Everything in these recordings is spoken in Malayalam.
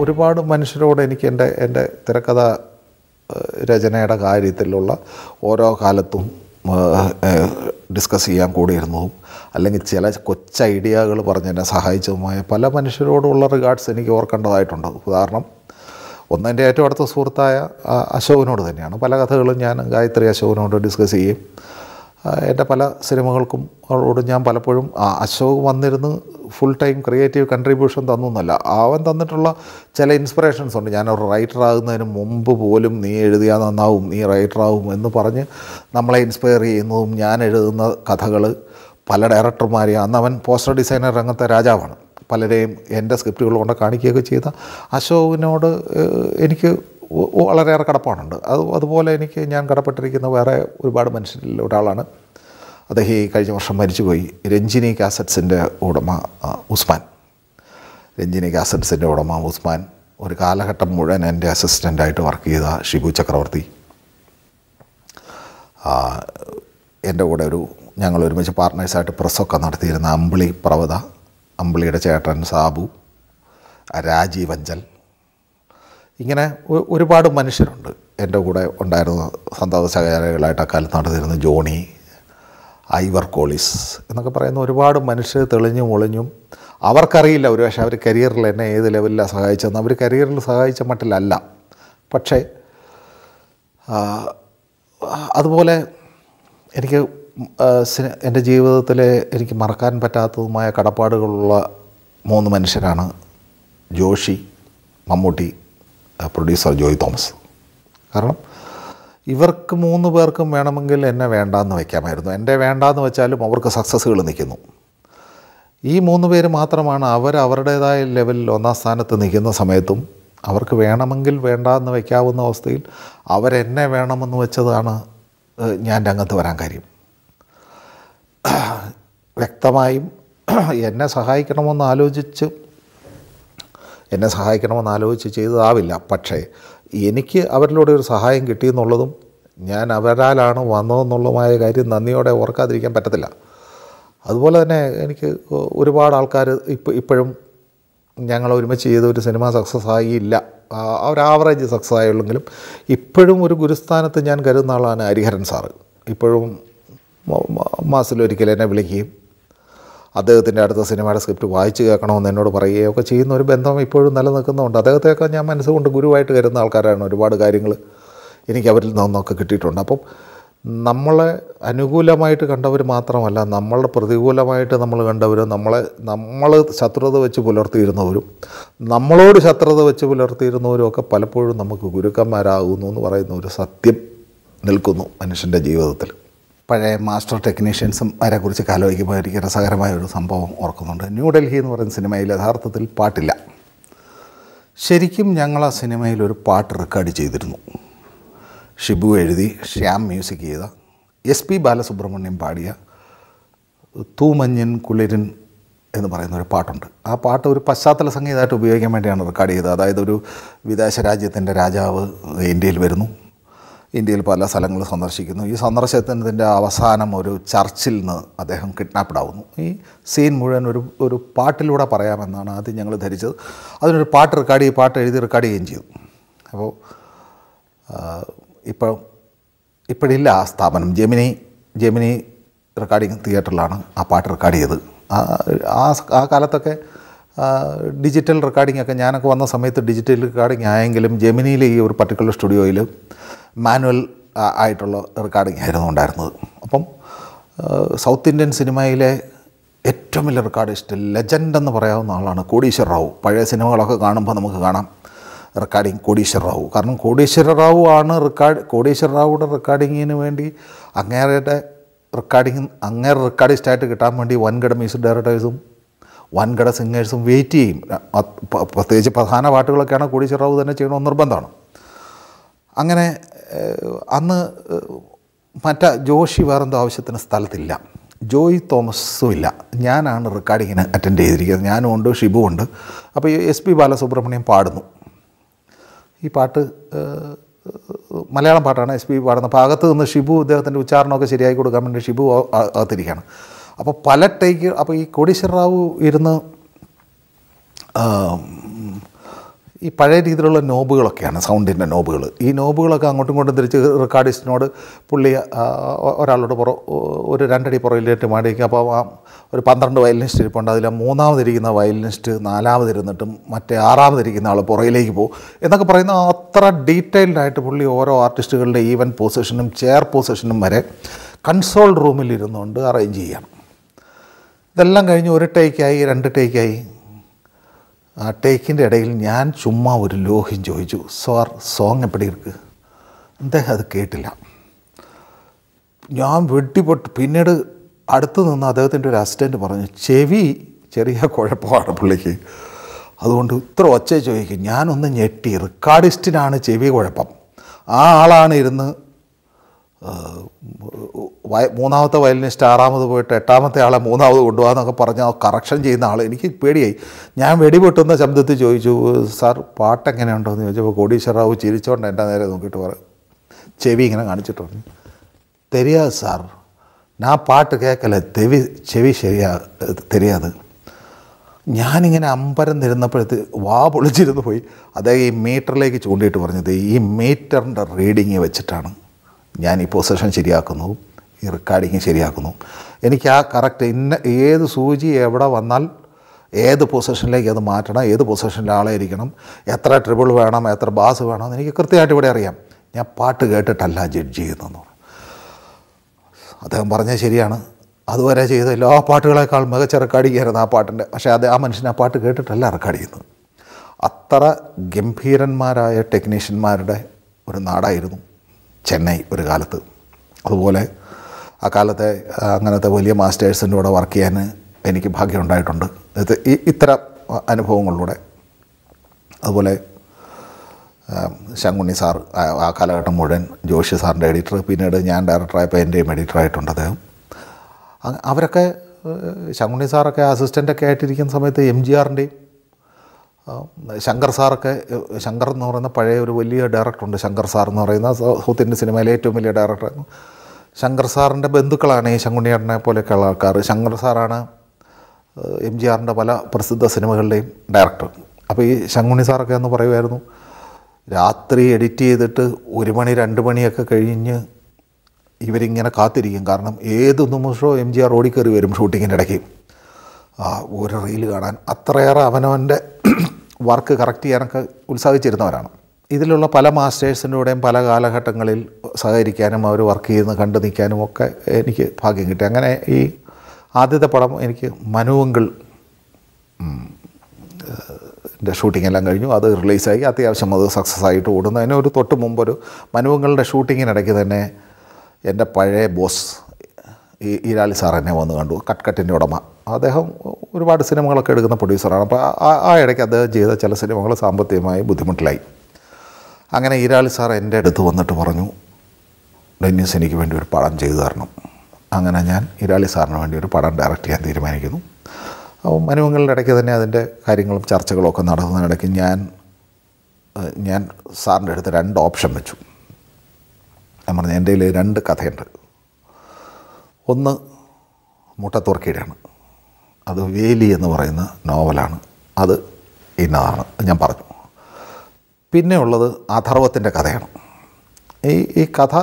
ഒരുപാട് മനുഷ്യരോട് എനിക്ക് എൻ്റെ എൻ്റെ തിരക്കഥ ഏഹ്, രചനയുടെ കാര്യത്തിലുള്ള ഓരോ കാലത്തും ഡിസ്കസ് ചെയ്യാൻ കൂടിയിരുന്നതും അല്ലെങ്കിൽ ചില കൊച്ചു ഐഡിയകൾ പറഞ്ഞ് എന്നെ സഹായിച്ചതുമായ പല മനുഷ്യരോടുള്ള റിഗാർഡ്സ് എനിക്ക് ഓർക്കേണ്ടതായിട്ടുണ്ട് ഉദാഹരണം ഒന്ന് എൻ്റെ ഏറ്റവും അടുത്ത സുഹൃത്തായ ആ, അശോകനോട് തന്നെയാണ് പല കഥകളും ഞാൻ ഗായത്രി അശോകനോട് ഡിസ്കസ് ചെയ്യും ആ, എൻ്റെ പല സിനിമകൾക്കും അവളോട് ഞാൻ പലപ്പോഴും ആ, അശോക് വന്നിരുന്ന് ഫുൾ ടൈം ക്രിയേറ്റീവ് കൺട്രിബ്യൂഷൻ തന്നു എന്നല്ല അവൻ തന്നിട്ടുള്ള ചില ഇൻസ്പിറേഷൻസ് ഉണ്ട് ഞാനൊരു റൈറ്റർ ആകുന്നതിന് മുമ്പ് പോലും നീ എഴുതിയാൽ നന്നാവും നീ റൈറ്ററാവും എന്ന് പറഞ്ഞ് നമ്മളെ ഇൻസ്പയർ ചെയ്യുന്നതും ഞാൻ എഴുതുന്ന കഥകൾ പല ഡയറക്ടർമാരെയും അന്ന് അവൻ പോസ്റ്റർ ഡിസൈനർ രംഗത്തെ രാജാവാണ് പലരെയും എൻ്റെ സ്ക്രിപ്റ്റുകൾ കൊണ്ട് കാണിക്കുകയൊക്കെ ചെയ്ത അശോകിനോട് ഏഹ്, എനിക്ക് വ- വളരെയേറെ കടപ്പാടുണ്ട് അത് അതുപോലെ എനിക്ക് ഞാൻ കടപ്പെട്ടിരിക്കുന്ന വേറെ ഒരുപാട് മനുഷ്യരിൽ ഒരാളാണ് അദ്ദേഹം ഈ കഴിഞ്ഞ വർഷം മരിച്ചുപോയി രഞ്ജിനി കാസറ്റ്സിൻ്റെ ഉടമ ആ, ഉസ്മാൻ രഞ്ജിനി കാസറ്റ്സിൻ്റെ ഉടമ ഉസ്മാൻ ഒരു കാലഘട്ടം മുഴുവൻ എൻ്റെ അസിസ്റ്റൻ്റായിട്ട് വർക്ക് ചെയ്ത ഷിബു ചക്രവർത്തി ആ, എൻ്റെ കൂടെ ഒരു ഞങ്ങൾ ഒരുമിച്ച് പാർട്ട്നേഴ്സായിട്ട് പ്രസ്സൊക്കെ നടത്തിയിരുന്ന അമ്പിളി പ്രവത അമ്പിളിയുടെ ചേട്ടൻ സാബു ആ, രാജീവ് അഞ്ചൽ ഇങ്ങനെ ഒ- ഒരുപാട് മനുഷ്യരുണ്ട് എൻ്റെ കൂടെ ഉണ്ടായിരുന്ന സന്താപ സഹചാരികളായിട്ട് അക്കാലത്ത് നടത്തിയിരുന്ന ജോണി ഐവർ കോളിസ് എന്നൊക്കെ പറയുന്ന ഒരുപാട് മനുഷ്യർ തെളിഞ്ഞും ഒളിഞ്ഞും അവർക്കറിയില്ല ഒരു പക്ഷേ അവർ കരിയറിൽ എന്നെ ഏത് ലെവലിലാണ് സഹായിച്ചതെന്ന് അവർ കരിയറിൽ സഹായിച്ച മട്ടിലല്ല പക്ഷേ ആ, അതുപോലെ എനിക്ക് ആ, സിനി- എൻ്റെ ജീവിതത്തിലെ എനിക്ക് മറക്കാൻ പറ്റാത്തതുമായ കടപ്പാടുകളുള്ള മൂന്ന് മനുഷ്യരാണ് ജോഷി മമ്മൂട്ടി ആ, പ്രൊഡ്യൂസർ ജോയ് തോമസ് കാരണം ഇവർക്ക് മൂന്ന് പേർക്കും വേണമെങ്കിൽ എന്നെ വേണ്ടാന്ന് വയ്ക്കാമായിരുന്നു എൻ്റെ വേണ്ടാന്ന് വെച്ചാലും അവർക്ക് സക്സസ്സുകൾ നിൽക്കുന്നു ഈ മൂന്ന് പേര് മാത്രമാണ് അവർ അവരുടേതായ ലെവലിൽ ഒന്നാം സ്ഥാനത്ത് നിൽക്കുന്ന സമയത്തും അവർക്ക് വേണമെങ്കിൽ വേണ്ടാന്ന് വയ്ക്കാവുന്ന അവസ്ഥയിൽ അവരെന്നെ വേണമെന്ന് വെച്ചതാണ് ഏഹ്, ഞാൻ രംഗത്ത് വരാൻ കാര്യം വ്യക്തമായും എന്നെ സഹായിക്കണമെന്ന് ആലോചിച്ച് എന്നെ സഹായിക്കണമെന്ന് ആലോചിച്ച് ചെയ്തതാവില്ല പക്ഷേ എനിക്ക് അവരിലൂടെ ഒരു സഹായം കിട്ടിയെന്നുള്ളതും ഞാൻ അവരാലാണ് വന്നതെന്നുള്ളതുമായ കാര്യം നന്ദിയോടെ ഓർക്കാതിരിക്കാൻ പറ്റത്തില്ല അതുപോലെ തന്നെ എനിക്ക് ഒരുപാട് ആൾക്കാർ ഇപ്പോൾ ഇപ്പോഴും ഞങ്ങൾ ഒരുമിച്ച് ചെയ്ത ഒരു സിനിമ സക്സസ് ആയില്ല ആ ഒരു ആവറേജ് സക്സസ് ആയുള്ളെങ്കിലും ഇപ്പോഴും ഒരു ഗുരുസ്ഥാനത്ത് ഞാൻ കരുതുന്ന ആളാണ് ഹരിഹരൻ സാറ് ഇപ്പോഴും മ- മ- മാസത്തിലൊരിക്കൽ എന്നെ വിളിക്കുകയും അദ്ദേഹത്തിൻ്റെ അടുത്ത സിനിമയുടെ സ്ക്രിപ്റ്റ് വായിച്ച് കേൾക്കണമെന്ന് എന്നോട് പറയുകയും ഒക്കെ ചെയ്യുന്ന ഒരു ബന്ധം ഇപ്പോഴും നിലനിൽക്കുന്നുണ്ട് അദ്ദേഹത്തെയൊക്കെ ഞാൻ മനസ്സുകൊണ്ട് ഗുരുവായിട്ട് കരുതുന്ന ആൾക്കാരാണ് ഒരുപാട് കാര്യങ്ങൾ എനിക്ക് അവരിൽ നിന്നൊക്കെ കിട്ടിയിട്ടുണ്ട് അപ്പം നമ്മളെ അനുകൂലമായിട്ട് കണ്ടവർ മാത്രമല്ല നമ്മളുടെ പ്രതികൂലമായിട്ട് നമ്മൾ കണ്ടവരും നമ്മളെ നമ്മൾ ശത്രുത വെച്ച് പുലർത്തിയിരുന്നവരും നമ്മളോട് ശത്രുത വെച്ച് പുലർത്തിയിരുന്നവരും ഒക്കെ പലപ്പോഴും നമുക്ക് ഗുരുക്കന്മാരാകുന്നു എന്ന് പറയുന്ന ഒരു സത്യം നിൽക്കുന്നു മനുഷ്യൻ്റെ ജീവിതത്തിൽ പഴയ മാസ്റ്റർ ടെക്നീഷ്യൻസും അവരെക്കുറിച്ച് ആലോചിക്കുമ്പോൾ എനിക്ക് രസകരമായ ഒരു സംഭവം ഓർക്കുന്നുണ്ട് ന്യൂഡൽഹി എന്ന് പറയുന്ന സിനിമയിൽ യഥാർത്ഥത്തിൽ പാട്ടില്ല ശരിക്കും ഞങ്ങൾ ആ സിനിമയിൽ ഒരു പാട്ട് റെക്കോർഡ് ചെയ്തിരുന്നു ഷിബു എഴുതി ശ്യാം മ്യൂസിക് ചെയ്ത എസ് പി ബാലസുബ്രഹ്മണ്യം പാടിയ തൂമഞ്ഞൻ കുളിരൻ എന്ന് പറയുന്ന ഒരു പാട്ടുണ്ട് ആ പാട്ട് ഒരു പശ്ചാത്തല സംഗീതമായിട്ട് ഉപയോഗിക്കാൻ വേണ്ടിയാണ് റെക്കോർഡ് ചെയ്തത് അതായത് ഒരു വിദേശ രാജ്യത്തിൻ്റെ രാജാവ് ഇന്ത്യയിൽ വരുന്നു ഇന്ത്യയിൽ പല സ്ഥലങ്ങൾ സന്ദർശിക്കുന്നു ഈ സന്ദർശനത്തിൻ്റെ അവസാനം ഒരു ചർച്ചിൽ നിന്ന് അദ്ദേഹം കിഡ്നാപ്ഡ് ആവുന്നു ഈ സീൻ മുഴുവൻ ഒരു ഒരു പാട്ടിലൂടെ പറയാമെന്നാണ് ആദ്യം ഞങ്ങൾ ധരിച്ചത് അതിനൊരു പാട്ട് റെക്കോർഡ് ചെയ്ത് പാട്ട് എഴുതി റെക്കോർഡ് ചെയ്യുകയും ചെയ്തു അപ്പോൾ ഇപ്പോൾ ഇപ്പോഴില്ല ആ സ്ഥാപനം ജെമിനി ജെമിനി റെക്കോർഡിംഗ് തിയേറ്ററിലാണ് ആ പാട്ട് റെക്കോർഡ് ചെയ്തത് ആ- ആ ആ കാലത്തൊക്കെ ആ, ഡിജിറ്റൽ റെക്കോർഡിംഗ് ഒക്കെ ഞാനൊക്കെ വന്ന സമയത്ത് ഡിജിറ്റൽ റെക്കോർഡിംഗ് ആയെങ്കിലും ജെമിനിയിലെ ഈ ഒരു പർട്ടിക്കുലർ സ്റ്റുഡിയോയിൽ മാനുവൽ ആ- ആയിട്ടുള്ള റെക്കോർഡിംഗ് ആയിരുന്നു ഉണ്ടായിരുന്നത് അപ്പം ആ, സൗത്ത് ഇന്ത്യൻ സിനിമയിലെ ഏറ്റവും വലിയ റെക്കോർഡിസ്റ്റ് ലെജൻഡ് എന്ന് പറയാവുന്ന ആളാണ് കോടീശ്വർ റാവു പഴയ സിനിമകളൊക്കെ കാണുമ്പോൾ നമുക്ക് കാണാം റെക്കോർഡിങ് കോടീശ്വർ റാവു കാരണം കോടീശ്വര റാവു ആണ് റെക്കോർഡ് കോടീശ്വര റാവുയുടെ റെക്കോർഡിങ്ങിന് വേണ്ടി അങ്ങേരുടെ റെക്കോർഡിങ് അങ്ങേറെ റെക്കോർഡിസ്റ്റായിട്ട് കിട്ടാൻ വേണ്ടി വൻകിട മ്യൂസിക് ഡയറക്ടേഴ്സും വൻകിട സിംഗേഴ്സും വെയിറ്റ് ചെയ്യും അത് പ- പ്രത്യേകിച്ച് പ്രധാന പാട്ടുകളൊക്കെയാണ് കോടീശ്വര റാവു തന്നെ ചെയ്യണമെന്ന് നിർബന്ധമാണ് അങ്ങനെ ഏഹ്, അന്ന് ഏഹ്, മറ്റ ജോഷി വേറെന്തോ ആവശ്യത്തിന് സ്ഥലത്തില്ല ജോയ് തോമസും ഇല്ല ഞാനാണ് റെക്കോർഡിങ്ങിന് അറ്റൻഡ് ചെയ്തിരിക്കുന്നത് ഞാനും ഉണ്ട് ഷിബു ഉണ്ട് അപ്പോൾ ഈ എസ് പി ബാലസുബ്രഹ്മണ്യം പാടുന്നു ഈ പാട്ട് ഏഹ്, മലയാളം പാട്ടാണ് എസ് പി പാടുന്ന അപ്പോൾ അകത്ത് നിന്ന് ഷിബു ഇദ്ദേഹത്തിൻ്റെ ഉച്ചാരണമൊക്കെ ശരിയാക്കി കൊടുക്കാൻ വേണ്ടി ഷിബു അ- അ- അകത്തിരിക്കുകയാണ് അപ്പോൾ പല ടേക്ക് അപ്പോൾ ഈ കോടീശ്വര റാവു ഇരുന്ന് ആം, ഈ പഴയ രീതിയിലുള്ള നോബുകളൊക്കെയാണ് സൗണ്ടിൻ്റെ നോബുകൾ ഈ നോബുകളൊക്കെ അങ്ങോട്ടും ഇങ്ങോട്ടും തിരിച്ച് റെക്കോർഡിസ്റ്റിനോട് പുള്ളി ആ, ഒരാളോട് പുറ ഒരു രണ്ടടി പുറകിലേറ്റ് മാടിയിരിക്കും അപ്പോൾ ആ ഒരു പന്ത്രണ്ട് വയലിനിസ്റ്റ് ഇരിപ്പുണ്ട് അതിൽ മൂന്നാമതിരിക്കുന്ന വയലിനിസ്റ്റ് നാലാമതിരുന്നിട്ടും മറ്റേ ആറാമതിരിക്കുന്ന ആൾ പുറകിലേക്ക് പോകും എന്നൊക്കെ പറയുന്ന അത്ര ഡീറ്റെയിൽഡ് ആയിട്ട് പുള്ളി ഓരോ ആർട്ടിസ്റ്റുകളുടെ ഈവൻ പൊസിഷനും ചെയർ പൊസിഷനും വരെ കൺസോൾ റൂമിൽ ഇരുന്നുകൊണ്ട് അറേഞ്ച് ചെയ്യണം ഇതെല്ലാം കഴിഞ്ഞ് ഒരു ടേക്കായി രണ്ട് ടേക്കായി ആ ടേക്കിൻ്റെ ഇടയിൽ ഞാൻ ചുമ്മാ ഒരു ലോഹ്യം ചോദിച്ചു സാർ സോങ് എപ്പടി ഇருக்கு അദ്ദേഹം അത് കേട്ടില്ല ഞാൻ വെട്ടിപ്പൊട്ട് പിന്നീട് അടുത്ത് നിന്ന് അദ്ദേഹത്തിൻ്റെ ഒരു അസിസ്റ്റൻറ്റ് പറഞ്ഞു ചെവി ചെറിയ കുഴപ്പമാണ് പുള്ളിക്ക് അതുകൊണ്ട് ഇത്ര ഒച്ച ചോദിക്കും ഞാനൊന്ന് ഞെട്ടി റെക്കോർഡിസ്റ്റിനാണ് ചെവി കുഴപ്പം ആ ആളാണ് ഇരുന്ന് വയ മൂന്നാമത്തെ വയലിനിസ്റ്റ് ആറാമത് പോയിട്ട് എട്ടാമത്തെ ആളെ മൂന്നാമത് കൊണ്ടുപോകാന്നൊക്കെ പറഞ്ഞ് ആ കറക്ഷൻ ചെയ്യുന്ന ആൾ എനിക്ക് പേടിയായി ഞാൻ വെടിപൊട്ടുന്ന ശബ്ദത്തിൽ ചോദിച്ചു സാർ പാട്ട് എങ്ങനെയുണ്ടോ എന്ന് ചോദിച്ചപ്പോൾ കോടീശ്വറാവ് ചിരിച്ചോണ്ട് എൻ്റെ നേരെ നോക്കിയിട്ട് പറയും ചെവി ഇങ്ങനെ കാണിച്ചിട്ട് പറഞ്ഞു தெரியாது சார் நான் பாட்டு கேட்கல தெவி ചെവി ശരിയാ தெரியாது ഞാനിങ്ങനെ അമ്പരം നിരുന്നപ്പോഴത്ത് വാ പൊളിച്ചിരുന്ന് പോയി അദ്ദേഹം ഈ മീറ്ററിലേക്ക് ചൂണ്ടിയിട്ട് പറഞ്ഞത് ഈ മീറ്ററിൻ്റെ റീഡിങ് വെച്ചിട്ടാണ് ഞാൻ ഈ പൊസിഷൻ ശരിയാക്കുന്നു ഈ റെക്കോർഡിങ് ശരിയാക്കുന്നു എനിക്ക് ആ കറക്റ്റ് ഇന്ന ഏത് സൂചി എവിടെ വന്നാൽ ഏത് പൊസിഷനിലേക്ക് അത് മാറ്റണം ഏത് പൊസിഷനിൽ ആളെ ഇരിക്കണം എത്ര ട്രിബിൾ വേണം എത്ര ബാസ് വേണം എന്ന് എനിക്ക് കൃത്യമായിട്ട് ഇവിടെ അറിയാം ഞാൻ പാട്ട് കേട്ടിട്ടല്ല ജഡ്ജ് ചെയ്യുന്നതെന്ന് പറഞ്ഞു അദ്ദേഹം പറഞ്ഞത് ശരിയാണ് അതുവരെ ചെയ്ത എല്ലാ പാട്ടുകളെക്കാൾ മികച്ച റെക്കോർഡിങ്ങായിരുന്നു ആ പാട്ടിൻ്റെ പക്ഷേ അത് ആ മനുഷ്യൻ ആ പാട്ട് കേട്ടിട്ടല്ല റെക്കോർഡ് ചെയ്യുന്നത് അത്ര ഗംഭീരന്മാരായ ടെക്നീഷ്യന്മാരുടെ ഒരു നാടായിരുന്നു ചെന്നൈ ഒരു കാലത്ത് അതുപോലെ ആ കാലത്തെ ആ, അങ്ങനത്തെ വലിയ മാസ്റ്റേഴ്സിൻ്റെ കൂടെ വർക്ക് ചെയ്യാൻ എനിക്ക് ഭാഗ്യമുണ്ടായിട്ടുണ്ട് ഇത് ഈ- ഇത്തരം അനുഭവങ്ങളിലൂടെ അതുപോലെ ആം, ശങ്കുണ്ണി സാർ ആ- ആ കാലഘട്ടം മുഴുവൻ ജോഷി സാറിൻ്റെ എഡിറ്റർ പിന്നീട് ഞാൻ ഡയറക്ടറായപ്പോൾ എൻ്റെയും എഡിറ്ററായിട്ടുണ്ട് അദ്ദേഹം അ- അവരൊക്കെ ഏഹ്, ശങ്കുണ്ണി സാറൊക്കെ അസിസ്റ്റൻ്റൊക്കെ ആയിട്ടിരിക്കുന്ന സമയത്ത് എം ജി ആറിൻ്റെയും ശങ്കർ സാറൊക്കെ ഏഹ്, ശങ്കർ എന്ന് പറയുന്ന പഴയ ഒരു വലിയ ഡയറക്ടറുണ്ട് ശങ്കർ സാർ എന്ന് പറയുന്ന സൗ- സൗത്ത് ഇന്ത്യൻ സിനിമയിലെ ഏറ്റവും വലിയ ഡയറക്ടറായിരുന്നു ശങ്കർ സാറിൻ്റെ ബന്ധുക്കളാണ് ഈ ശങ്കുണ്ണിയേട്ടനെ പോലെയൊക്കെയുള്ള ആൾക്കാർ ശങ്കർ സാറാണ് ഏഹ്, എം ജി ആറിൻ്റെ പല പ്രസിദ്ധ സിനിമകളുടെയും ഡയറക്ടർ അപ്പോൾ ഈ ശങ്കുണ്ണി സാറൊക്കെ എന്ന് പറയുമായിരുന്നു രാത്രി എഡിറ്റ് ചെയ്തിട്ട് ഒരു മണി രണ്ട് മണിയൊക്കെ കഴിഞ്ഞ് ഇവരിങ്ങനെ കാത്തിരിക്കും കാരണം ഏത് നിമിഷവും എം ജി ആർ ഓടിക്കയറി വരും ഷൂട്ടിങ്ങിൻ്റെ ഇടയ്ക്ക് ആ ഒരു റീൽ കാണാൻ അത്രയേറെ അവനവൻ്റെ വർക്ക് കറക്റ്റ് ചെയ്യാനൊക്കെ ഉത്സാഹിച്ചിരുന്നവരാണ് ഇതിലുള്ള പല മാസ്റ്റേഴ്സിൻ്റെ കൂടെയും പല കാലഘട്ടങ്ങളിൽ സഹകരിക്കാനും അവർ വർക്ക് ചെയ്യുന്ന കണ്ടു നിൽക്കാനും ഒക്കെ എനിക്ക് ഭാഗ്യം കിട്ടി അങ്ങനെ ഈ ആദ്യത്തെ പടം എനിക്ക് മനുവങ്കിൾ എൻ്റെ ഷൂട്ടിംഗ് എല്ലാം കഴിഞ്ഞു അത് റിലീസായി അത്യാവശ്യം അത് സക്സസ് ആയിട്ട് ഓടുന്നതിന് ഒരു തൊട്ട് മുമ്പൊരു മനുവങ്ങളുടെ ഷൂട്ടിങ്ങിനിടയ്ക്ക് തന്നെ എൻ്റെ പഴയ ബോസ് ഈ ഈരാളി സാർ എന്നെ വന്ന് കണ്ടു കട്ട് കട്ടിൻ്റെ ഉടമ അദ്ദേഹം ഒരുപാട് സിനിമകളൊക്കെ എടുക്കുന്ന പ്രൊഡ്യൂസറാണ് അപ്പോൾ ആ- ആ ഇടയ്ക്ക് അദ്ദേഹം ചെയ്ത ചില സിനിമകൾ സാമ്പത്തികമായി ബുദ്ധിമുട്ടിലായി അങ്ങനെ ഈരാളി സാർ എൻ്റെ അടുത്ത് വന്നിട്ട് പറഞ്ഞു ഡെന്നീസ് എനിക്ക് വേണ്ടി ഒരു പടം ചെയ്തു തരണം അങ്ങനെ ഞാൻ ഇരാളി സാറിന് വേണ്ടി ഒരു പടം ഡയറക്റ്റ് ചെയ്യാൻ തീരുമാനിക്കുന്നു അപ്പോൾ മനുവങ്ങളുടെ ഇടയ്ക്ക് തന്നെ അതിൻ്റെ കാര്യങ്ങളും ചർച്ചകളും ഒക്കെ നടക്കുന്നതിനിടയ്ക്ക് ഞാൻ ഏഹ്, ഞാൻ സാറിൻ്റെ അടുത്ത് രണ്ട് ഓപ്ഷൻ വെച്ചു ഞാൻ പറഞ്ഞു എൻ്റെ കയ്യിൽ രണ്ട് കഥയുണ്ട് ഒന്ന് മുട്ടത്തുർക്കിയുടെയാണ് അത് വേലി എന്ന് പറയുന്ന നോവലാണ് അത് ഇന്നതാണ് ഞാൻ പറഞ്ഞു പിന്നെ ഉള്ളത് അഥർവത്തിൻ്റെ കഥയാണ് ഈ ഈ കഥ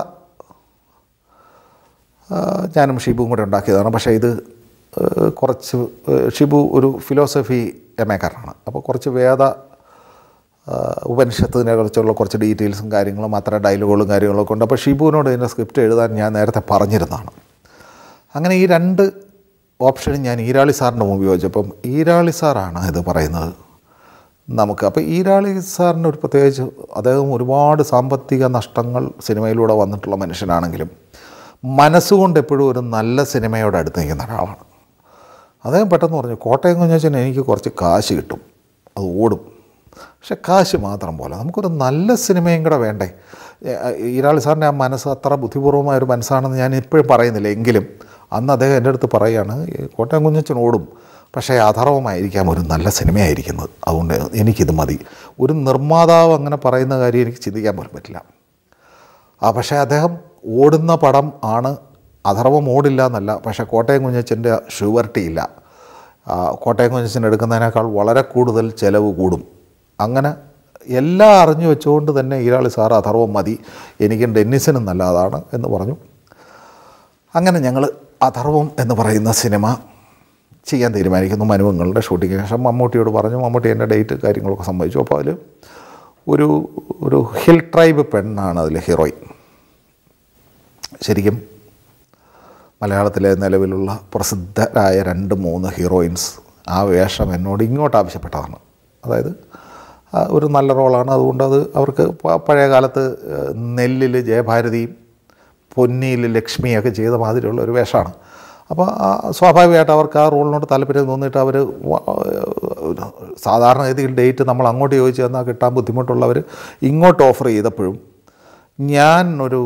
ആ, ഞാനും ഷിബുവും കൂടെ ഉണ്ടാക്കിയതാണ് പക്ഷേ ഇത് ആ, കുറച്ച് ആ, ഷിബു ഒരു ഫിലോസഫി എം എക്കാരനാണ് അപ്പോൾ കുറച്ച് വേദ ആ, ഉപനിഷത്തിനെ കുറിച്ചുള്ള കുറച്ച് ഡീറ്റെയിൽസും കാര്യങ്ങളും അത്ര ഡയലോഗുകളും കാര്യങ്ങളൊക്കെ ഉണ്ട് അപ്പോൾ ഷിബുവിനോട് ഇതിൻ്റെ സ്ക്രിപ്റ്റ് എഴുതാൻ ഞാൻ നേരത്തെ പറഞ്ഞിരുന്നതാണ് അങ്ങനെ ഈ രണ്ട് ഓപ്ഷനും ഞാൻ ഈരാളി സാറിൻ്റെ മുമ്പ് ചോദിച്ചപ്പം ഈരാളി സാറാണ് ഇത് പറയുന്നത് നമുക്ക് അപ്പോൾ ഈരാളി സാറിന് ഒരു പ്രത്യേകിച്ച് അദ്ദേഹം ഒരുപാട് സാമ്പത്തിക നഷ്ടങ്ങൾ സിനിമയിലൂടെ വന്നിട്ടുള്ള മനുഷ്യനാണെങ്കിലും മനസ്സുകൊണ്ട് എപ്പോഴും ഒരു നല്ല സിനിമയോട് അടുത്ത് നിൽക്കുന്ന ഒരാളാണ് അദ്ദേഹം പെട്ടെന്ന് പറഞ്ഞു കോട്ടയം കുഞ്ഞച്ചൻ എനിക്ക് കുറച്ച് കാശ് കിട്ടും അത് ഓടും പക്ഷെ കാശ് മാത്രം പോലെ നമുക്കൊരു നല്ല സിനിമയും കൂടെ വേണ്ടേ ഏ, ഈരാളി സാറിൻ്റെ ആ മനസ്സ് അത്ര ബുദ്ധിപൂർവമായ ഒരു മനസ്സാണെന്ന് ഞാൻ ഇപ്പോഴും പറയുന്നില്ല എങ്കിലും അന്ന് അദ്ദേഹം എൻ്റെ അടുത്ത് പറയുകയാണ് "ഈ കോട്ടയം കുഞ്ഞച്ചൻ ഓടും പക്ഷേ അധർവമായിരിക്കാം ഒരു നല്ല സിനിമയായിരിക്കുന്നത് അതുകൊണ്ട് എനിക്കിത് മതി ഒരു നിർമ്മാതാവ് അങ്ങനെ പറയുന്ന കാര്യം എനിക്ക് ചിന്തിക്കാൻ പോലും പറ്റില്ല ആ പക്ഷേ അദ്ദേഹം ഓടുന്ന പടം ആണ് അഥർവം ഓടില്ല എന്നല്ല പക്ഷേ കോട്ടയം കുഞ്ഞച്ചൻ്റെ ഷുവർട്ടി ഇല്ല ആ, കോട്ടയം കുഞ്ഞച്ചൻ എടുക്കുന്നതിനേക്കാൾ വളരെ കൂടുതൽ ചിലവ് കൂടും അങ്ങനെ എല്ലാം അറിഞ്ഞു വെച്ചുകൊണ്ട് തന്നെ ഈരാളി സാർ അഥർവം മതി എനിക്കും ഡെന്നിസിനും നല്ലതാണ് എന്ന് പറഞ്ഞു അങ്ങനെ ഞങ്ങൾ അഥർവം എന്ന് പറയുന്ന സിനിമ ചെയ്യാൻ തീരുമാനിക്കുന്നു മനുവങ്ങളുടെ ഷൂട്ടിങ്ങിന് ശേഷം മമ്മൂട്ടിയോട് പറഞ്ഞു മമ്മൂട്ടി എൻ്റെ ഡേറ്റ് കാര്യങ്ങളൊക്കെ സമ്മതിച്ചു അപ്പോൾ അതിൽ ഒരു ഒരു ഹിൽ ട്രൈബ് പെണ്ണാണ് അതിൽ ഹീറോയിൻ ശരിക്കും മലയാളത്തിലെ നിലവിലുള്ള പ്രസിദ്ധരായ രണ്ട് മൂന്ന് ഹീറോയിൻസ് ആ വേഷം എന്നോട് ഇങ്ങോട്ട് ആവശ്യപ്പെട്ടതാണ് അതായത് ആ, ഒരു നല്ല റോളാണ് അതുകൊണ്ട് അത് അവർക്ക് പ- പഴയ കാലത്ത് നെല്ലിൽ ജയഭാരതിയും പൊന്നിയിൽ ലക്ഷ്മിയൊക്കെ ചെയ്ത മാതിരിയുള്ള ഒരു വേഷമാണ് അപ്പോൾ ആ സ്വാഭാവികമായിട്ട് അവർക്ക് ആ റോളിനോട് താല്പര്യം തോന്നിയിട്ട് അവർ സാധാരണഗതിയിൽ ഡേറ്റ് നമ്മൾ അങ്ങോട്ട് ചോദിച്ചു തന്നാൽ കിട്ടാൻ ബുദ്ധിമുട്ടുള്ളവർ ഇങ്ങോട്ട് ഓഫർ ചെയ്തപ്പോഴും ഞാൻ ഒരു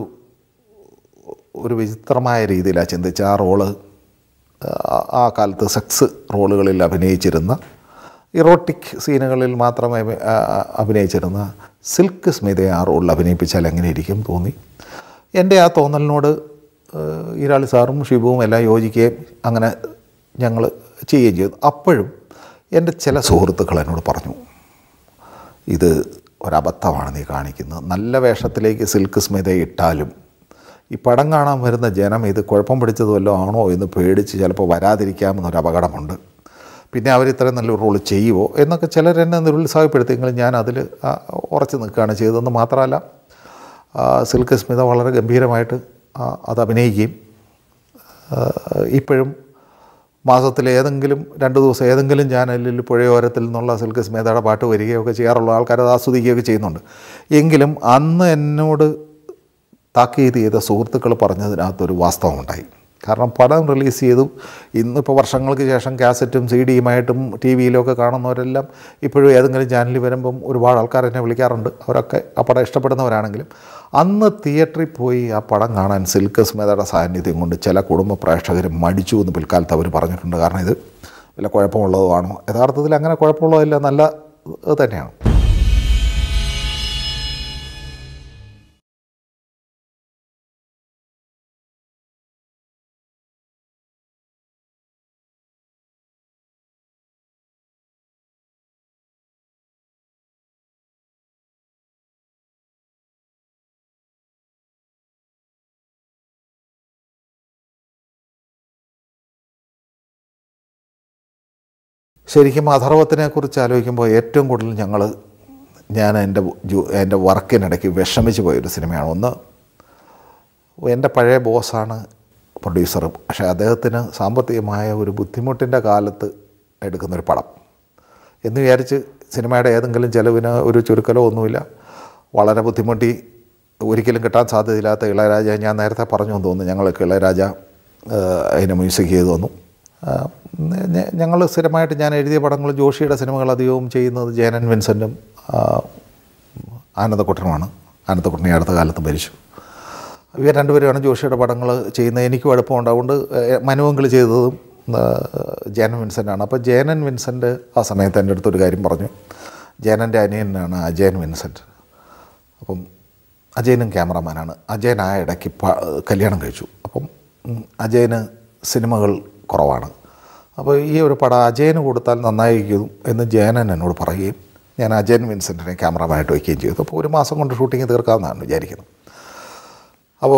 ഒരു വിചിത്രമായ രീതിയിലാണ് ചിന്തിച്ച ആ റോള് ആ- ആ കാലത്ത് സെക്സ് റോളുകളിൽ അഭിനയിച്ചിരുന്ന ഇറോട്ടിക് സീനുകളിൽ മാത്രമേ അഭി- ആ- ആ- അഭിനയിച്ചിരുന്ന സിൽക്ക് സ്മിതയെ ആ റോളിൽ അഭിനയിപ്പിച്ചാൽ എങ്ങനെ ഇരിക്കും തോന്നി എൻ്റെ ആ തോന്നലിനോട് ഏഹ്, ഈരാളി സാറും ഷിബുവും എല്ലാം യോജിക്കുകയും അങ്ങനെ ഞങ്ങൾ ചെയ്യുകയും ചെയ്തു അപ്പോഴും എൻ്റെ ചില സുഹൃത്തുക്കൾ എന്നോട് പറഞ്ഞു ഇത് ഒരബദ്ധമാണ് നീ കാണിക്കുന്നത് നല്ല വേഷത്തിലേക്ക് സിൽക്ക് സ്മിതയെ ഇട്ടാലും ഈ പടം കാണാൻ വരുന്ന ജനം ഇത് കുഴപ്പം പിടിച്ചത് വല്ലതും ആണോ എന്ന് പേടിച്ച് ചിലപ്പോൾ വരാതിരിക്കാമെന്നൊരു അപകടമുണ്ട് പിന്നെ അവർ ഇത്രയും നല്ലൊരു റോൾ ചെയ്യുമോ എന്നൊക്കെ ചിലരെന്നെ നിരുത്സാഹപ്പെടുത്തിയെങ്കിലും ഞാൻ അതിൽ ഉറച്ചു നിൽക്കുകയാണ് ചെയ്തതെന്ന് മാത്രമല്ല ആ, സിൽക്ക് സ്മിത വളരെ ഗംഭീരമായിട്ട് ആ, അത് അഭിനയിക്കുകയും ആ, ഇപ്പോഴും മാസത്തിൽ ഏതെങ്കിലും രണ്ട് ദിവസം ഏതെങ്കിലും ചാനലിൽ പുഴയോരത്തിൽ നിന്നുള്ള സിൽക്ക് സ്മിതയുടെ പാട്ട് വരികയൊക്കെ ചെയ്യാറുള്ള ആൾക്കാർ അത് ആസ്വദിക്കുകയൊക്കെ ചെയ്യുന്നുണ്ട് എങ്കിലും അന്ന് എന്നോട് താക്കീത് ചെയ്ത സുഹൃത്തുക്കൾ പറഞ്ഞതിനകത്തൊരു വാസ്തവമുണ്ടായി കാരണം പടം റിലീസ് ചെയ്തു ഇന്നിപ്പോൾ വർഷങ്ങൾക്ക് ശേഷം കാസറ്റും സി ഡിയുമായിട്ടും ടി വിയിലൊക്കെ കാണുന്നവരെല്ലാം ഇപ്പോഴും ഏതെങ്കിലും ചാനലിൽ വരുമ്പം ഒരുപാട് ആൾക്കാർ എന്നെ വിളിക്കാറുണ്ട് അവരൊക്കെ ആ പടം ഇഷ്ടപ്പെടുന്നവരാണെങ്കിലും അന്ന് തിയേറ്ററിൽ പോയി ആ പടം കാണാൻ സിൽക്ക് സ്മിതയുടെ സാന്നിധ്യം കൊണ്ട് ചില കുടുംബ പ്രേക്ഷകർ മടിച്ചു എന്ന് പിൽക്കാലത്ത് അവർ പറഞ്ഞിട്ടുണ്ട് കാരണം ഇത് വല്ല കുഴപ്പമുള്ളതുമാണോ യഥാർത്ഥത്തിൽ അങ്ങനെ കുഴപ്പമുള്ളതല്ല നല്ല ഇത് തന്നെയാണ് ശരിക്കും അഥർവത്തിനെ കുറിച്ച് ആലോചിക്കുമ്പോൾ ഏറ്റവും കൂടുതൽ ഞങ്ങൾ ഞാൻ എൻ്റെ ജോ- എൻ്റെ വർക്കിനിടയ്ക്ക് വിഷമിച്ച് പോയൊരു സിനിമയാണ് ഒന്ന് എൻ്റെ പഴയ ബോസാണ് പ്രൊഡ്യൂസർ പക്ഷേ അദ്ദേഹത്തിന് സാമ്പത്തികമായ ഒരു ബുദ്ധിമുട്ടിൻ്റെ കാലത്ത് എടുക്കുന്നൊരു പടം എന്ന് വിചാരിച്ച് സിനിമയുടെ ഏതെങ്കിലും ചിലവിന് ഒരു ചുരുക്കലോ ഒന്നുമില്ല വളരെ ബുദ്ധിമുട്ടി ഒരിക്കലും കിട്ടാൻ സാധ്യതയില്ലാത്ത ഇളയരാജ ഞാൻ നേരത്തെ പറഞ്ഞു എന്ന് തോന്നുന്നു ഞങ്ങൾക്ക് ഇളയരാജ ആ, അതിന് മ്യൂസിക് ചെയ്തു തന്നു ഞങ്ങൾ സ്ഥിരമായിട്ട് ഞാൻ എഴുതിയ പടങ്ങൾ ജോഷിയുടെ സിനിമകൾ അധികവും ചെയ്യുന്നത് ജയനൻ വിൻസെൻറ്റും ആ, ആനന്ദക്കുട്ടനുമാണ് ആനന്ദക്കുട്ടനെ അടുത്ത കാലത്ത് മരിച്ചു ഇവർ രണ്ടുപേരുമാണ് ജോഷിയുടെ പടങ്ങൾ ചെയ്യുന്നത് എനിക്കും എളുപ്പമുണ്ട് അതുകൊണ്ട് ഏഹ്, മനുവങ്കിൾ ചെയ്തതും ഏഹ്, ജയനൻ വിൻസെൻ്റാണ് അപ്പോൾ ജയനൻ വിൻസെൻ്റ് ആ സമയത്ത് എൻ്റെ അടുത്തൊരു കാര്യം പറഞ്ഞു ജയനൻ്റെ അനിയനാണ് അജയൻ വിൻസെൻ്റ് അപ്പം അജയനും ക്യാമറമാനാണ് അജയൻ ആ ഇടയ്ക്ക് പ- കല്യാണം കഴിച്ചു അപ്പം ഉം, അജയന് സിനിമകൾ കുറവാണ് അപ്പോൾ ഈ ഒരു പടം അജയന് കൊടുത്താൽ നന്നായിരിക്കും എന്ന് ജയനൻ എന്നോട് പറയുകയും ഞാൻ അജയൻ വിൻസെൻറ്റിനെ ക്യാമറമാനായിട്ട് വയ്ക്കുകയും ചെയ്തു അപ്പോൾ ഒരു മാസം കൊണ്ട് ഷൂട്ടിങ് തീർക്കാമെന്നാണ് വിചാരിക്കുന്നത് അപ്പോൾ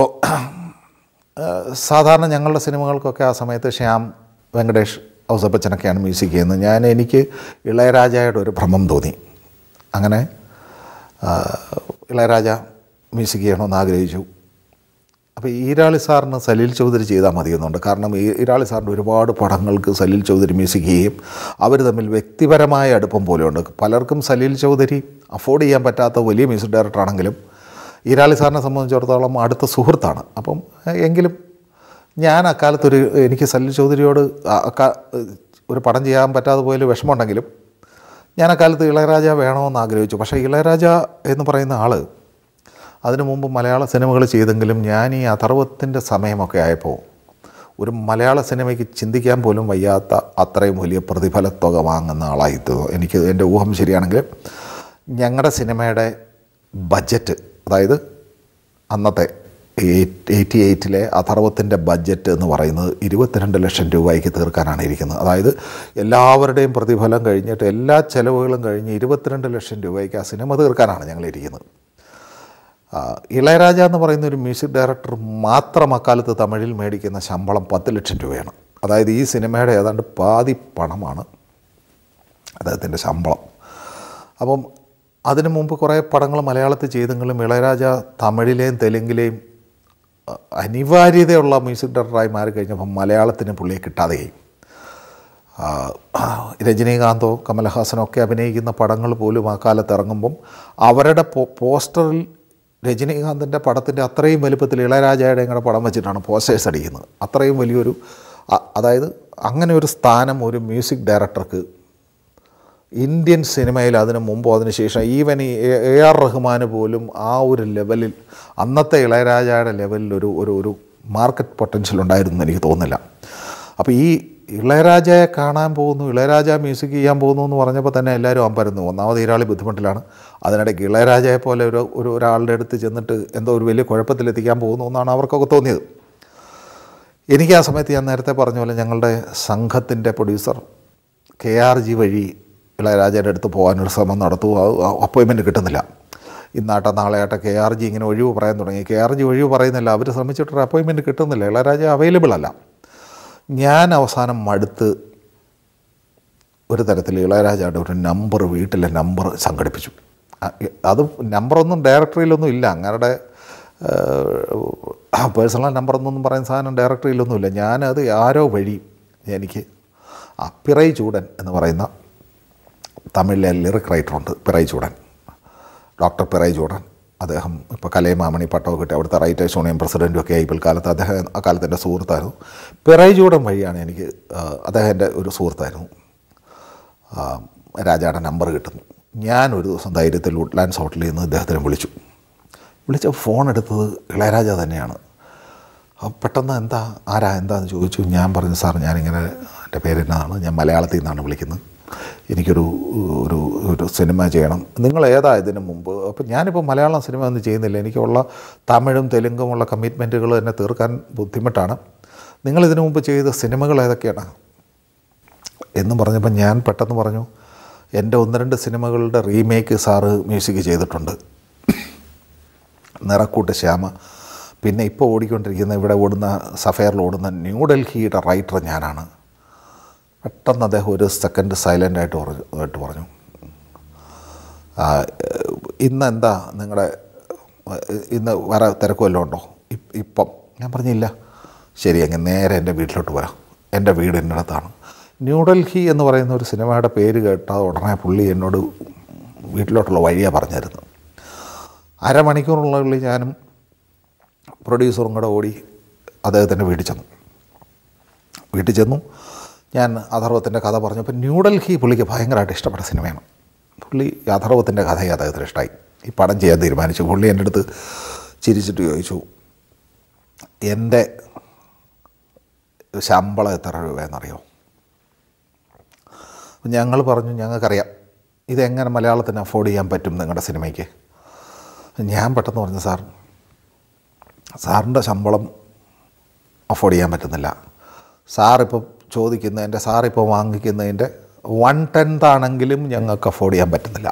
സാധാരണ ഞങ്ങളുടെ സിനിമകൾക്കൊക്കെ ആ സമയത്ത് ശ്യാം വെങ്കടേഷ് ഔസപ്പച്ചനൊക്കെയാണ് മ്യൂസിക് ചെയ്യുന്നത് ഞാൻ എനിക്ക് ഇളയരാജയുടെ ഒരു ഭ്രമം തോന്നി അങ്ങനെ ആ, ഇളയരാജ മ്യൂസിക് ചെയ്യണമെന്ന് ആഗ്രഹിച്ചു അപ്പോൾ ഈരാളി സാറിന് സലീൽ ചൗധരി ചെയ്താൽ മതിയെന്നുണ്ട് കാരണം ഈ ഈരാളി സാറിൻ്റെ ഒരുപാട് പടങ്ങൾക്ക് സലീൽ ചൗധരി മ്യൂസിക് ചെയ്യും അവർ തമ്മിൽ വ്യക്തിപരമായ അടുപ്പം പോലെയുണ്ട് പലർക്കും സലീൽ ചൗധരി അഫോർഡ് ചെയ്യാൻ പറ്റാത്ത വലിയ മ്യൂസിക് ഡയറക്ടർ ആണെങ്കിലും ഈരാളി സാറിനെ സംബന്ധിച്ചിടത്തോളം അടുത്ത സുഹൃത്താണ് അപ്പം എങ്കിലും ഞാൻ അക്കാലത്തൊരു എനിക്ക് സലീൽ ചൗധരിയോട് ആ- അക്കാ- ഒരു പടം ചെയ്യാൻ പറ്റാതെ പോയാൽ വിഷമമുണ്ടെങ്കിലും ഞാൻ അക്കാലത്ത് ഇളയരാജ വേണമെന്ന് ആഗ്രഹിച്ചു പക്ഷേ ഇളയരാജ എന്ന് പറയുന്ന ആൾ അതിനു മുമ്പ് മലയാള സിനിമകൾ ചെയ്തെങ്കിലും ഞാൻ ഈ അഥർവത്തിൻ്റെ സമയമൊക്കെ ആയപ്പോൾ ഒരു മലയാള സിനിമയ്ക്ക് ചിന്തിക്കാൻ പോലും വയ്യാത്ത അത്രയും വലിയ പ്രതിഫലത്തുക വാങ്ങുന്ന ആളായി തോന്നുന്നു എനിക്ക് എൻ്റെ ഊഹം ശരിയാണെങ്കിൽ ഞങ്ങളുടെ സിനിമയുടെ ബഡ്ജറ്റ് അതായത് അന്നത്തെ എയ്റ്റി എയ്റ്റിലെ അഥർവത്തിൻ്റെ ബഡ്ജറ്റ് എന്ന് പറയുന്നത് ഇരുപത്തിരണ്ട് ലക്ഷം രൂപയ്ക്ക് തീർക്കാനാണ് ഇരിക്കുന്നത് അതായത് എല്ലാവരുടെയും പ്രതിഫലം കഴിഞ്ഞിട്ട് എല്ലാ ചെലവുകളും കഴിഞ്ഞ് ഇരുപത്തിരണ്ട് ലക്ഷം രൂപയ്ക്ക് ആ സിനിമ തീർക്കാനാണ് ഞങ്ങൾ ഇരിക്കുന്നത് ആ, ഇളയരാജ എന്ന് പറയുന്ന ഒരു മ്യൂസിക് ഡയറക്ടർ മാത്രം അക്കാലത്ത് തമിഴിൽ മേടിക്കുന്ന ശമ്പളം പത്ത് ലക്ഷം രൂപയാണ് അതായത് ഈ സിനിമയുടെ ഏതാണ്ട് പാതി പണമാണ് അദ്ദേഹത്തിൻ്റെ ശമ്പളം അപ്പം അതിനു മുമ്പ് കുറേ പടങ്ങൾ മലയാളത്തിൽ ചെയ്തെങ്കിലും ഇളയരാജ തമിഴിലെയും തെലുങ്കിലെയും അഹ്, അനിവാര്യതയുള്ള മ്യൂസിക് ഡയറക്ടറായി മാറിക്കഴിഞ്ഞപ്പം മലയാളത്തിന് പുള്ളിയെ കിട്ടാതെയായി ആ, രജനീകാന്തോ കമലഹാസനോ ഒക്കെ അഭിനയിക്കുന്ന പടങ്ങൾ പോലും ആ കാലത്ത് ഇറങ്ങുമ്പം അവരുടെ പോ- പോസ്റ്ററിൽ രജനീകാന്തിൻ്റെ പടത്തിൻ്റെ അത്രയും വലുപ്പത്തിൽ ഇളയരാജയുടെ കൂടെ പടം വെച്ചിട്ടാണ് പോസ്റ്റേഴ്സ് അടിക്കുന്നത് അത്രയും വലിയൊരു അ- അതായത് അങ്ങനെ ഒരു സ്ഥാനം ഒരു മ്യൂസിക് ഡയറക്ടർക്ക് ഇന്ത്യൻ സിനിമയിൽ അതിന് മുമ്പോ അതിന് ശേഷം ഈവൻ ഈ എ എ ആർ റഹ്മാന് പോലും ആ ഒരു ലെവലിൽ അന്നത്തെ ഇളയരാജയുടെ ലെവലിൽ ഒരു ഒരു ഒരു മാർക്കറ്റ് പൊട്ടൻഷ്യൽ ഉണ്ടായിരുന്നു എന്ന് എനിക്ക് തോന്നുന്നില്ല അപ്പോൾ ഈ ഇളയരാജയെ കാണാൻ പോകുന്നു ഇളയരാജ മ്യൂസിക് ചെയ്യാൻ പോകുന്നു എന്ന് പറഞ്ഞപ്പോൾ തന്നെ എല്ലാവരും അമ്പരന്നു ഒന്നാമത് ഈരാളി ബുദ്ധിമുട്ടിലാണ് അതിനിടയ്ക്ക് ഇളയരാജയെ പോലെ ഒരു ഒരു ഒരാളുടെ അടുത്ത് ചെന്നിട്ട് എന്തോ ഒരു വലിയ കുഴപ്പത്തിലെത്തിക്കാൻ പോകുന്നു എന്നാണ് അവർക്കൊക്കെ തോന്നിയത് എനിക്ക് ആ സമയത്ത് ഞാൻ നേരത്തെ പറഞ്ഞ പോലെ ഞങ്ങളുടെ സംഘത്തിൻ്റെ പ്രൊഡ്യൂസർ കെ ആർ ജി വഴി ഇളയരാജയുടെ അടുത്ത് പോകാനൊരു ശ്രമം നടത്തു അപ്പോയിൻമെൻറ്റ് കിട്ടുന്നില്ല ഇന്നാട്ടെ നാളെയാട്ടെ കെ ആർ ജി ഇങ്ങനെ ഒഴിവ് പറയാൻ തുടങ്ങി കെ ആർ ജി ഒഴിവ് പറയുന്നില്ല അവർ ശ്രമിച്ചിട്ടൊരു അപ്പോയിൻമെൻറ്റ് കിട്ടുന്നില്ല ഇളയരാജ അവൈലബിൾ അല്ല ഞാൻ അവസാനം മടുത്ത് ഒരു തരത്തിൽ ഇളയരാജയുടെ ഒരു നമ്പർ വീട്ടിലെ നമ്പർ സംഘടിപ്പിച്ചു അ- അത് നമ്പറൊന്നും ഡയറക്ടറിയിലൊന്നും ഇല്ല അങ്ങയുടെ പേഴ്സണൽ നമ്പറൊന്നും പറയുന്ന സാധനം ഡയറക്ടറിയിലൊന്നും ഇല്ല ഞാനത് ആരോ വഴി എനിക്ക് ആ പിറൈ ചൂടൻ എന്ന് പറയുന്ന തമിഴിലെ ലിറിക് റൈറ്ററുണ്ട് പിറൈ ചൂടൻ ഡോക്ടർ പിറൈ ചൂടൻ അദ്ദേഹം ഇപ്പോൾ കലയമാമണി പട്ടമൊക്കെ കിട്ടി അവിടുത്തെ റൈറ്റേഴ്സ് യൂണിയൻ പ്രസിഡൻറ്റും ഒക്കെ ആയി പിൽക്കാലത്ത് അദ്ദേഹം ആ കാലത്ത് എൻ്റെ സുഹൃത്തായിരുന്നു പിറൈ ചൂടൻ വഴിയാണ് എനിക്ക് ആ, അദ്ദേഹം എൻ്റെ ഒരു സുഹൃത്തായിരുന്നു ആ, രാജായുടെ നമ്പർ കിട്ടുന്നു ഞാൻ ഒരു ദിവസം ധൈര്യത്തിൽ വുഡ്ലാൻഡ്സ് ഹോട്ടലിൽ നിന്ന് ഇദ്ദേഹത്തിനെ വിളിച്ചു വിളിച്ച ഫോൺ എടുത്തത് ഇളയരാജ തന്നെയാണ് അപ്പോൾ പെട്ടെന്ന് എന്താ ആരാ എന്താന്ന് ചോദിച്ചു ഞാൻ പറഞ്ഞു സാർ ഞാനിങ്ങനെ എൻ്റെ പേര് എന്നാണ് ഞാൻ മലയാളത്തിൽ നിന്നാണ് വിളിക്കുന്നത് എനിക്കൊരു ഒരു ഒരു സിനിമ ചെയ്യണം നിങ്ങൾ ഏതാ ഇതിന് മുമ്പ് അപ്പോൾ ഞാനിപ്പോൾ മലയാളം സിനിമ ഒന്നും ചെയ്യുന്നില്ല എനിക്കുള്ള തമിഴും തെലുങ്കുമുള്ള കമ്മിറ്റ്മെൻറ്റുകൾ എന്നെ തീർക്കാൻ ബുദ്ധിമുട്ടാണ് നിങ്ങൾ ഇതിനു മുമ്പ് ചെയ്ത സിനിമകൾ ഏതൊക്കെയാണ് എന്നും പറഞ്ഞപ്പോൾ ഞാൻ പെട്ടെന്ന് പറഞ്ഞു എൻ്റെ ഒന്ന് രണ്ട് സിനിമകളുടെ റീമേക്ക് സാറ് മ്യൂസിക് ചെയ്തിട്ടുണ്ട് നിറക്കൂട്ട് ശ്യാമ പിന്നെ ഇപ്പോൾ ഓടിക്കൊണ്ടിരിക്കുന്ന ഇവിടെ ഓടുന്ന സഫയറിൽ ഓടുന്ന ന്യൂഡൽഹിയുടെ റൈറ്റർ ഞാനാണ് പെട്ടെന്ന് അദ്ദേഹം ഒരു സെക്കൻഡ് സൈലൻ്റ് ആയിട്ട് പറഞ്ഞു ആയിട്ട് പറഞ്ഞു ആ, ഇന്ന് എന്താ നിങ്ങളുടെ ഇന്ന് വേറെ തിരക്ക് വല്ലതും ഉണ്ടോ ഇ- ഇപ്പം ഞാൻ പറഞ്ഞില്ല ശരി അങ്ങ് നേരെ എൻ്റെ വീട്ടിലോട്ട് വരാം എൻ്റെ വീട് എൻ്റെ അടുത്താണ് ന്യൂഡൽഹി എന്ന് പറയുന്ന ഒരു സിനിമയുടെ പേര് കേട്ടാൽ ഉടനെ പുള്ളി എന്നോട് വീട്ടിലോട്ടുള്ള വഴിയാണ് പറഞ്ഞിരുന്നത് അരമണിക്കൂറിനുള്ളിൽ ഞാനും പ്രൊഡ്യൂസറും കൂടെ ഓടി അദ്ദേഹത്തിൻ്റെ വീട്ടിൽ ചെന്നു വീട്ടിൽ ചെന്നു ഞാൻ അഥർവത്തിൻ്റെ കഥ പറഞ്ഞപ്പോൾ ന്യൂഡൽഹി പുള്ളിക്ക് ഭയങ്കരമായിട്ട് ഇഷ്ടപ്പെട്ട സിനിമയാണ് പുള്ളി അഥർവത്തിൻ്റെ കഥയെ അദ്ദേഹത്തിന് ഇഷ്ടമായി ഈ പടം ചെയ്യാൻ തീരുമാനിച്ചു പുള്ളി എൻ്റെ അടുത്ത് ചിരിച്ചിട്ട് ചോദിച്ചു എൻ്റെ ശമ്പളം എത്ര രൂപയെന്നറിയോ അപ്പം ഞങ്ങൾ പറഞ്ഞു ഞങ്ങൾക്കറിയാം ഇതെങ്ങനെ മലയാളത്തിന് അഫോർഡ് ചെയ്യാൻ പറ്റും നിങ്ങളുടെ സിനിമയ്ക്ക് ഞാൻ പെട്ടെന്ന് പറഞ്ഞു സാർ സാറിൻ്റെ ശമ്പളം അഫോർഡ് ചെയ്യാൻ പറ്റുന്നില്ല സാറിപ്പോൾ ചോദിക്കുന്നതിൻ്റെ സാറിപ്പോൾ വാങ്ങിക്കുന്നതിൻ്റെ വൺ ടെൻത്ത് ആണെങ്കിലും ഞങ്ങൾക്ക് അഫോർഡ് ചെയ്യാൻ പറ്റുന്നില്ല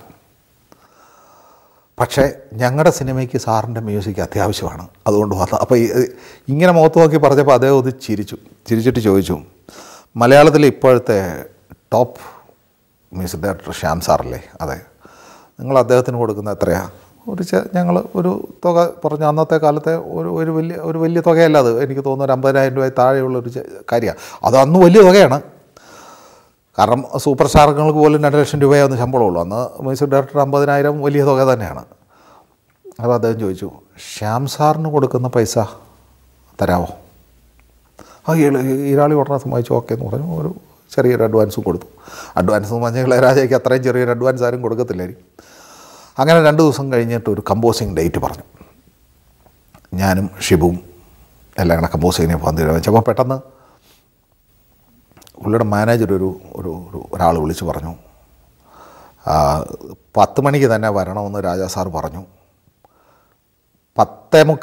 പക്ഷേ ഞങ്ങളുടെ സിനിമയ്ക്ക് സാറിൻ്റെ മ്യൂസിക് അത്യാവശ്യമാണ് അതുകൊണ്ട് വന്നു അപ്പോൾ ഈ- ഇങ്ങനെ മുഖത്ത് നോക്കി പറഞ്ഞപ്പോൾ അദ്ദേഹം ഒന്ന് ചിരിച്ചു ചിരിച്ചിട്ട് ചോദിച്ചു മലയാളത്തിലെ ഇപ്പോഴത്തെ ടോപ്പ് മ്യൂസിക് ഡയറക്ടർ ശ്യാം സാറല്ലേ അതെ നിങ്ങൾ അദ്ദേഹത്തിന് കൊടുക്കുന്ന എത്രയാണ് ഒരു ചെ ഞങ്ങൾ ഒരു തുക പറഞ്ഞ അന്നത്തെ കാലത്തെ ഒരു ഒരു വലിയ ഒരു വലിയ തുകയല്ല അത് എനിക്ക് തോന്നുന്നു ഒരു അമ്പതിനായിരം രൂപ താഴെയുള്ള ഒരു കാര്യമാണ് അത് അന്ന് വലിയ തുകയാണ് കാരണം സൂപ്പർ സ്റ്റാറുകൾക്ക് പോലും രണ്ട് ലക്ഷം രൂപയേ ഒന്ന് ശമ്പളമുള്ളൂ അന്ന് മ്യൂസിക് ഡയറക്ടർ അമ്പതിനായിരം വലിയ തുക തന്നെയാണ് അപ്പോൾ അദ്ദേഹം ചോദിച്ചു ശ്യാം സാറിന് കൊടുക്കുന്ന പൈസ തരാമോ ആ ഇള- ഈരാളി ഉടനെ സമ്മതിച്ചു ഓക്കെ എന്ന് പറഞ്ഞു ഒരു ചെറിയൊരു അഡ്വാൻസും കൊടുത്തു അഡ്വാൻസ് എന്ന് പറഞ്ഞാൽ ഇളയരാജയ്ക്ക് അത്രയും ചെറിയൊരു അഡ്വാൻസ് ആരും കൊടുക്കത്തില്ലായിരിക്കും അങ്ങനെ രണ്ട് ദിവസം കഴിഞ്ഞിട്ട് ഒരു കമ്പോസിങ് ഡേറ്റ് പറഞ്ഞു ഞാനും ഷിബുവും എല്ലാം കൂടെ കമ്പോസ് ചെയ്യാൻ പോകാൻ തീരുമാനിച്ചു അപ്പോൾ പെട്ടെന്ന് പുള്ളിയുടെ മാനേജർ ഒരു ഒരു ഒരു ഒരാൾ വിളിച്ച് പറഞ്ഞു ആ, പത്ത് മണിക്ക് തന്നെ വരണമെന്ന് രാജാ സാർ പറഞ്ഞു പത്തേ മുക്കാൽ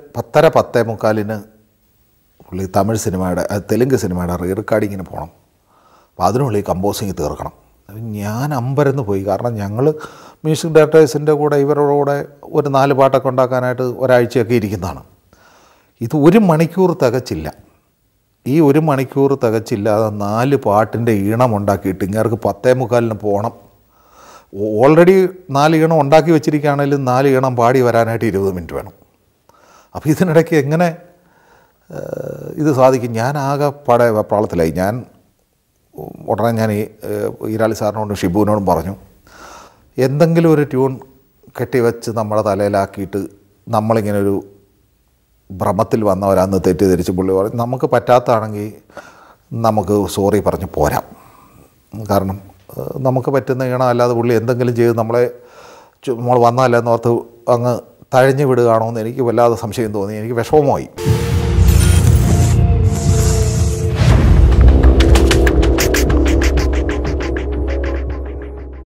പത്തര പത്തേ മുക്കാലിന് പുള്ളി തമിഴ് സിനിമയുടെ അത് തെലുങ്ക് സിനിമയുടെ റീ റെക്കോർഡിങ്ങിന് പോകണം അപ്പോൾ അതിനുള്ളിൽ കമ്പോസിങ് തീർക്കണം അപ്പം ഞാൻ അമ്പരന്ന് പോയി കാരണം ഞങ്ങൾ മ്യൂസിക് ഡയറക്ടേഴ്സിൻ്റെ കൂടെ ഇവരുടെ കൂടെ ഒരു നാല് പാട്ടൊക്കെ ഉണ്ടാക്കാനായിട്ട് ഒരാഴ്ചയൊക്കെ ഇരിക്കുന്നതാണ് ഇത് ഒരു മണിക്കൂർ തികച്ചില്ല ഈ ഒരു മണിക്കൂർ തികച്ചില്ലാതെ നാല് പാട്ടിൻ്റെ ഈണം ഉണ്ടാക്കിയിട്ട് ഇങ്ങേർക്ക് പത്തേ മുക്കാലിന് പോകണം ഓൾറെഡി നാല് ഈണം ഉണ്ടാക്കി വെച്ചിരിക്കുകയാണെങ്കിലും നാല് ഈണം പാടി വരാനായിട്ട് ഇരുപത് മിനിറ്റ് വേണം അപ്പോൾ ഇതിനിടയ്ക്ക് എങ്ങനെ ഏഹ്, ഇത് സാധിക്കും ഞാൻ ആകെ പാടെ വെപ്രാളത്തിലായി ഞാൻ ഉടനെ ഞാൻ ഈ ഏഹ്, ഈരാളി സാറിനോടും ഷിബുവിനോടും പറഞ്ഞു എന്തെങ്കിലും ഒരു ട്യൂൺ കെട്ടിവെച്ച് നമ്മുടെ തലയിലാക്കിയിട്ട് നമ്മളിങ്ങനെ ഒരു ഭ്രമത്തിൽ വന്നവരാന്ന് തെറ്റിദ്ധരിച്ച് പുള്ളി പറഞ്ഞു നമുക്ക് പറ്റാത്തതാണെങ്കിൽ നമുക്ക് സോറി പറഞ്ഞ് പോരാം കാരണം ഏഹ്, നമുക്ക് പറ്റുന്ന ഈണം അല്ലാതെ പുള്ളി എന്തെങ്കിലും ചെയ്ത് നമ്മളെ ചു- നമ്മൾ വന്നതല്ലെന്നോർത്ത് അങ്ങ് തഴഞ്ഞു വിടുകയാണോ എന്ന് എനിക്ക് വല്ലാതെ സംശയം തോന്നി എനിക്ക് വിഷമമായി